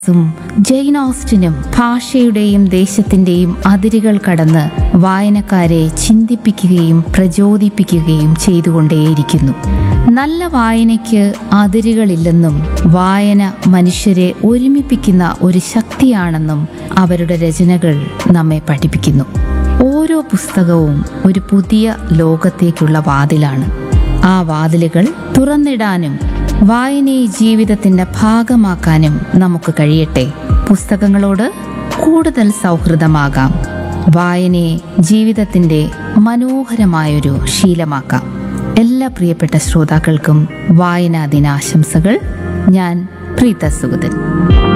ഉം ജെയിൻ ഓസ്റ്റിനും ഭാഷയുടെയും ദേശത്തിന്റെയും അതിരുകൾ കടന്ന് വായനക്കാരെ ചിന്തിപ്പിക്കുകയും പ്രചോദിപ്പിക്കുകയും ചെയ്തുകൊണ്ടേയിരിക്കുന്നു നല്ല വായനയ്ക്ക് അതിരുകളില്ലെന്നും വായന മനുഷ്യരെ ഒരുമിപ്പിക്കുന്ന ഒരു ശക്തിയാണെന്നും അവരുടെ രചനകൾ നമ്മെ പഠിപ്പിക്കുന്നു ഓരോ പുസ്തകവും ഒരു പുതിയ ലോകത്തേക്കുള്ള വാതിലാണ് ആ വാതിലുകൾ തുറന്നിടാനും വായനയെ ജീവിതത്തിന്റെ ഭാഗമാക്കാനും നമുക്ക് കഴിയട്ടെ പുസ്തകങ്ങളോട് കൂടുതൽ സൗഹൃദമാകാം വായനയെ ജീവിതത്തിന്റെ മനോഹരമായൊരു ശീലമാക്കാം എല്ലാ പ്രിയപ്പെട്ട ശ്രോതാക്കൾക്കും വായനാ ദിനാശംസകൾ ഞാൻ പ്രീത സുഗതൻ